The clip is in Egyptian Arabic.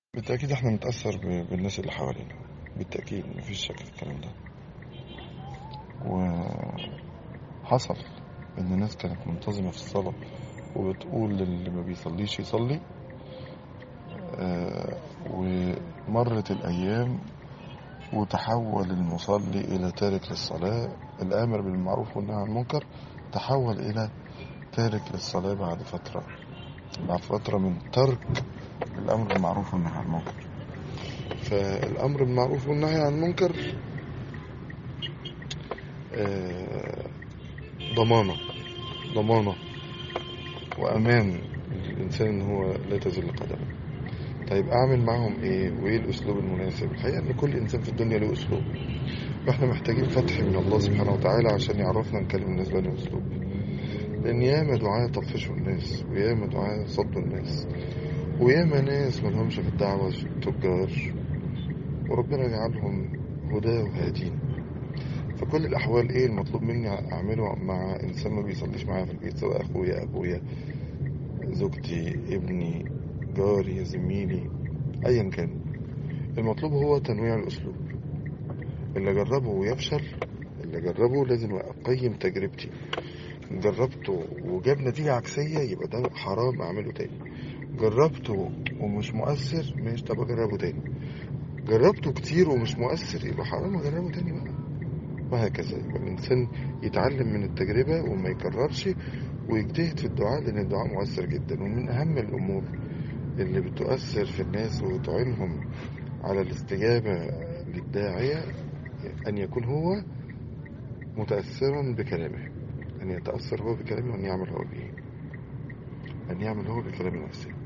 بالتأكيد احنا نتأثر ب- بالناس اللي حوالينا بالتأكيد مفيش شك في الكلام ده وحصل ان ناس كانت منتظمة في الصلاة وبتقول للي ما بيصليش يصلي آه، ومرت الأيام وتحول المصلي إلى تارك للصلاة الآمر بالمعروف والنهي عن المنكر تحول إلى تارك للصلاة بعد فترة بعد فترة من ترك الأمر بالمعروف والنهي عن المنكر فالأمر بالمعروف والنهي عن المنكر آه، ضمانة ضمانة وأمان للإنسان إن هو لا تزل قدمه طيب أعمل معهم إيه وإيه الأسلوب المناسب الحقيقة إن كل إنسان في الدنيا له أسلوب وإحنا محتاجين فتح من الله سبحانه وتعالى عشان يعرفنا نكلم الناس بأنه أسلوب لأن ياما دعاة طفشوا الناس وياما دعاة صدوا الناس وياما ناس ملهمش في الدعوة تجار وربنا يجعلهم هداه وهادين فكل الأحوال إيه المطلوب مني أعمله مع إنسان ما بيصليش معايا في البيت سواء أخويا أبويا زوجتي ابني جاري زميلي أيا كان المطلوب هو تنويع الأسلوب اللي جربه ويفشل اللي جربه لازم أقيم تجربتي جربته وجاب نتيجة عكسية يبقى ده حرام أعمله تاني جربته ومش مؤثر مش طب أجربه تاني جربته كتير ومش مؤثر يبقى حرام أجربه تاني بقى وهكذا يبقى الإنسان يتعلم من التجربة وما يكررش ويجتهد في الدعاء لأن الدعاء مؤثر جدا ومن أهم الأمور اللي بتؤثر في الناس وتعينهم على الاستجابة للداعية أن يكون هو متأثرا بكلامه أن يتأثر هو بكلامه وأن يعمل هو به أن يعمل هو بكلام نفسه